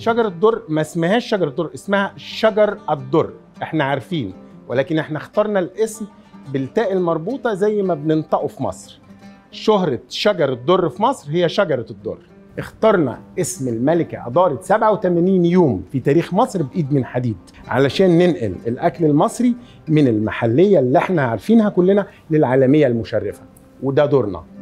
شجر الدر ما اسمهاش شجر الدر اسمها شجر الدر احنا عارفين ولكن احنا اخترنا الاسم بالتاء المربوطه زي ما بننطقه في مصر شهرة شجر الدر في مصر هي شجرة الدر اخترنا اسم الملكة أدارت 87 يوم في تاريخ مصر بإيد من حديد علشان ننقل الأكل المصري من المحلية اللي احنا عارفينها كلنا للعالمية المشرفة وده دورنا